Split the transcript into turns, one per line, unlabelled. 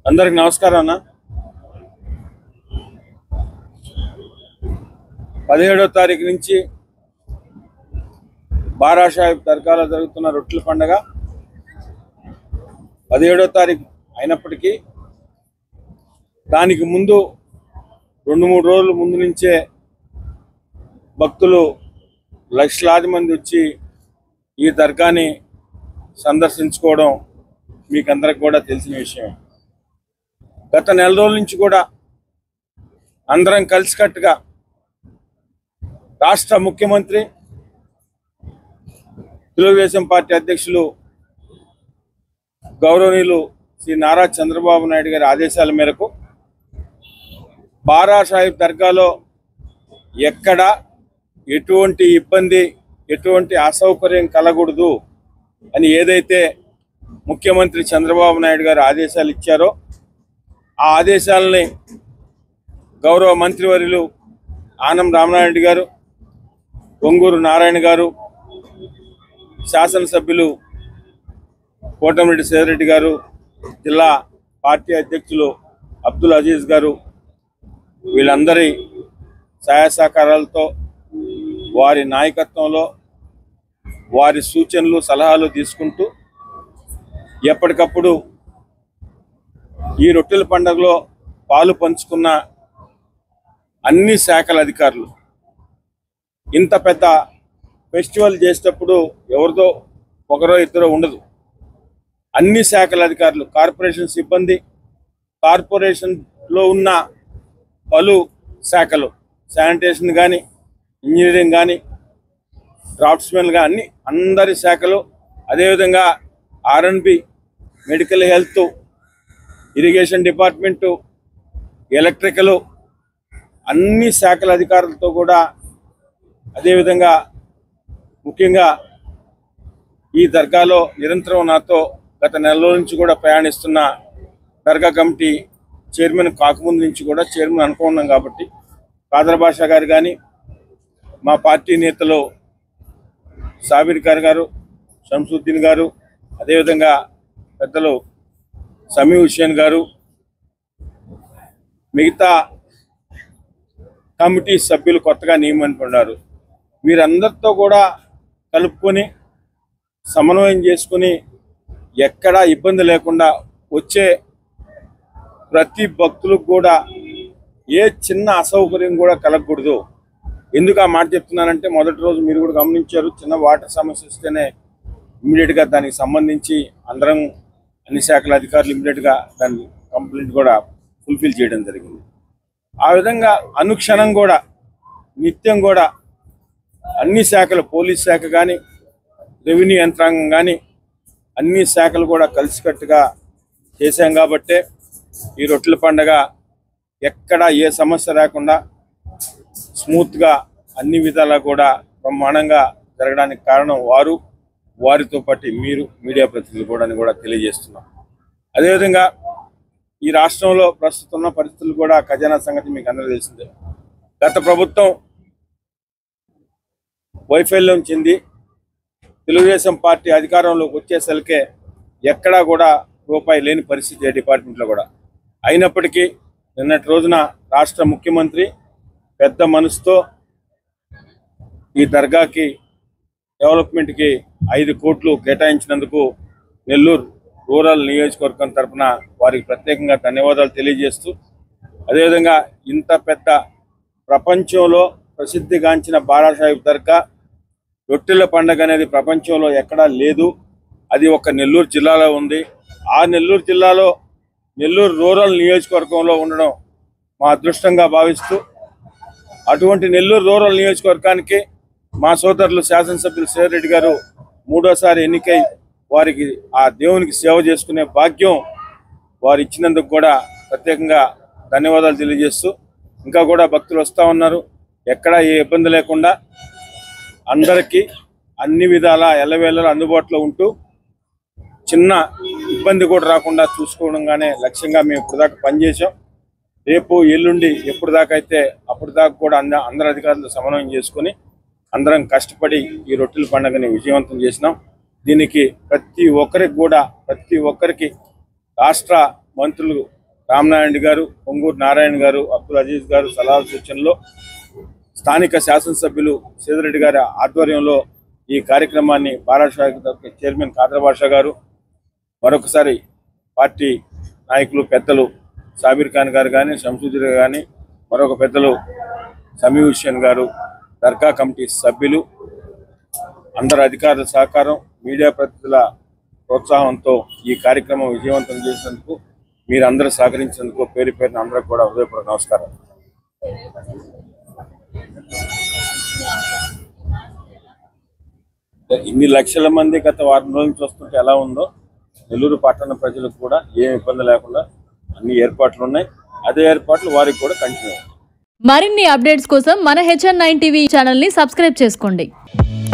అందరికి నమస్కారం అన్న పదిహేడో తారీఖు నుంచి బారాషాహిబ్ దర్గాలో జరుగుతున్న రొట్టెల పండగ పదిహేడో తారీఖు అయినప్పటికీ దానికి ముందు రెండు మూడు రోజుల ముందు నుంచే భక్తులు లక్షలాది మంది వచ్చి ఈ దర్గాని సందర్శించుకోవడం మీకు అందరికి కూడా తెలిసిన విషయం గత నెల రోజుల నుంచి కూడా అందరం కలిసికట్టుగా రాష్ట్ర ముఖ్యమంత్రి తెలుగుదేశం పార్టీ అధ్యక్షులు గౌరవనీయులు శ్రీ నారా చంద్రబాబు నాయుడు గారి ఆదేశాల మేరకు బారా సాహిబ్ దర్గాలో ఎక్కడ ఎటువంటి ఇబ్బంది ఎటువంటి అసౌకర్యం కలగకూడదు అని ఏదైతే ముఖ్యమంత్రి చంద్రబాబు నాయుడు గారు ఆదేశాలు ఇచ్చారో ఆ ఆదేశాలని గౌరవ మంత్రివర్యులు ఆనం రామనాయుడు గారు పొంగూరు నారాయణ గారు శాసనసభ్యులు కోటమిరెడ్డి సేదరెడ్డి గారు జిల్లా పార్టీ అధ్యక్షులు అబ్దుల్ అజీజ్ గారు వీళ్ళందరి సహాయ సహకారాలతో వారి నాయకత్వంలో వారి సూచనలు సలహాలు తీసుకుంటూ ఎప్పటికప్పుడు ఈ రొట్టెల పండుగలో పాలు పంచుకున్న అన్ని శాఖల అధికారులు ఇంత పెద్ద ఫెస్టివల్ చేసేటప్పుడు ఎవరిదో ఒకరో ఇద్దరో ఉండదు అన్ని శాఖల అధికారులు కార్పొరేషన్ సిబ్బంది కార్పొరేషన్లో ఉన్న పలు శాఖలు శానిటేషన్ కానీ ఇంజనీరింగ్ కానీ డ్రాఫ్ట్స్మెన్ కానీ అందరి శాఖలు అదేవిధంగా RNB medical health irrigation department electrical అన్ని శాఖల అధికారులతో కూడా అదేవిధంగా ముఖ్యంగా ఈ దర్గాలో నిరంతరం నాతో గత నెల రోజుల నుంచి కూడా ప్రయాణిస్తున్న దర్గా కమిటీ చైర్మన్ కాకముందు నుంచి కూడా చైర్మన్ అనుకున్నాం కాబట్టి కాదర్ బాషా గారు కానీ మా పార్టీ నేతలు సాబిర్ ఖాన్ గారు షంసుద్దీన్ గారు అదేవిధంగా పెద్దలు సమీ హుస్సేన్ గారు మిగతా కమిటీ సభ్యులు కొత్తగా నియమించుకున్నారు వీరందరితో కూడా కలుపుకొని సమన్వయం చేసుకుని ఎక్కడా ఇబ్బంది లేకుండా వచ్చే ప్రతి భక్తులకు కూడా ఏ చిన్న అసౌకర్యం కూడా కలగకూడదు ఎందుకు ఆ మాట చెప్తున్నానంటే మొదటి రోజు మీరు కూడా గమనించారు చిన్న వాటర్ సమస్య వస్తేనే ఇమ్మీడియట్గా దానికి సంబంధించి అందరం అన్ని శాఖల అధికారులు ఇమ్మీడియట్గా దాన్ని కంప్లైంట్ కూడా ఫుల్ఫిల్ చేయడం జరిగింది ఆ విధంగా అనుక్షణం కూడా నిత్యం కూడా అన్ని శాఖలు పోలీస్ శాఖ కానీ రెవెన్యూ యంత్రాంగం కానీ అన్ని శాఖలు కూడా కలిసికట్టుగా చేశాం కాబట్టే ఈ రొట్టెల పండగ ఎక్కడ ఏ సమస్య రాకుండా స్మూత్గా అన్ని విధాలా కూడా బ్రహ్మాండంగా జరగడానికి కారణం వారు వారితో పాటు మీరు మీడియా ప్రతినిధులు కూడా అని కూడా తెలియజేస్తున్నాం అదేవిధంగా ఈ రాష్ట్రంలో ప్రస్తుతం ఉన్న పరిస్థితులు కూడా ఖజానా సంగతి మీకు అందరూ తెలిసిందే గత ప్రభుత్వం వైఫల్యం చెంది తెలుగుదేశం పార్టీ అధికారంలోకి వచ్చేసరికే ఎక్కడా కూడా రూపాయి లేని పరిస్థితి ఏ డిపార్ట్మెంట్లో కూడా అయినప్పటికీ నిన్నటి రోజున రాష్ట్ర ముఖ్యమంత్రి పెద్ద మనసుతో ఈ దర్గాకి డెవలప్మెంట్కి ఐదు కోట్లు కేటాయించినందుకు నెల్లూరు రూరల్ నియోజకవర్గం తరఫున వారికి ప్రత్యేకంగా ధన్యవాదాలు తెలియజేస్తూ అదేవిధంగా ఇంత పెద్ద ప్రపంచంలో ప్రసిద్ధిగాంచిన బారాసాహిబ్ దర్గా రొట్టెల పండగ అనేది ప్రపంచంలో ఎక్కడా లేదు అది ఒక నెల్లూరు జిల్లాలో ఉంది ఆ నెల్లూరు జిల్లాలో నెల్లూరు రూరల్ నియోజకవర్గంలో ఉండడం మా అదృష్టంగా భావిస్తూ అటువంటి నెల్లూరు రూరల్ నియోజకవర్గానికి మా సోదరులు శాసనసభ్యులు శివరెడ్డి గారు మూడోసారి ఎన్నికై వారికి ఆ దేవునికి సేవ చేసుకునే భాగ్యం వారు ఇచ్చినందుకు కూడా ప్రత్యేకంగా ధన్యవాదాలు తెలియజేస్తూ ఇంకా కూడా భక్తులు వస్తూ ఉన్నారు ఎక్కడా ఏ ఇబ్బంది లేకుండా అందరికీ అన్ని విధాల ఎల్లవేళలా అందుబాటులో ఉంటూ చిన్న ఇబ్బంది కూడా రాకుండా చూసుకోవడంగానే లక్ష్యంగా మేము ఇప్పుడు దాకా పనిచేసాం రేపు ఎల్లుండి ఎప్పుడు దాకా అయితే అప్పుడు దాకా కూడా అంద అందరు అధికారులతో సమన్వయం చేసుకొని అందరం కష్టపడి ఈ రొట్టెల పండుగని విజయవంతం చేసినాం దీనికి ప్రతి ఒక్కరికి కూడా ప్రతి ఒక్కరికి రాష్ట్ర మంత్రులు రామనారాయణ గారు పొంగూరు నారాయణ గారు అబ్దుల్ అజీజ్ గారు సలహా సూచనలో స్థానిక శాసనసభ్యులు సీదిరెడ్డి గారి ఆధ్వర్యంలో ఈ కార్యక్రమాన్ని బారాషా చైర్మన్ కాదర్ బాషా గారు మరొకసారి పార్టీ నాయకులు పెద్దలు సాబిర్ ఖాన్ గారు కానీ శంసుద్దీన్ కానీ మరొక పెద్దలు సమీ హుస్సేన్ గారు దర్గా కమిటీ సభ్యులు అందరు అధికారుల సహకారం మీడియా ప్రతినిధుల ప్రోత్సాహంతో ఈ కార్యక్రమం విజయవంతం చేసినందుకు మీరందరూ సహకరించినందుకు పేరు పేరున అందరికి కూడా హృదయపూర్వక నమస్కారం ఇన్ని లక్షల మంది గత వారం రోజుల నుంచి వస్తుంటే ఎలా ఉందో నెల్లూరు పట్టణ ప్రజలకు కూడా ఏం ఇబ్బంది లేకుండా అన్ని ఏర్పాట్లు ఉన్నాయి అదే ఏర్పాట్లు వారికి కూడా కంటిన్యూ అవుతాయి
మరిన్ని అప్డేట్స్ కోసం మన హెచ్ఎన్ నైన్ టీవీ ఛానల్ని సబ్స్క్రైబ్ చేసుకోండి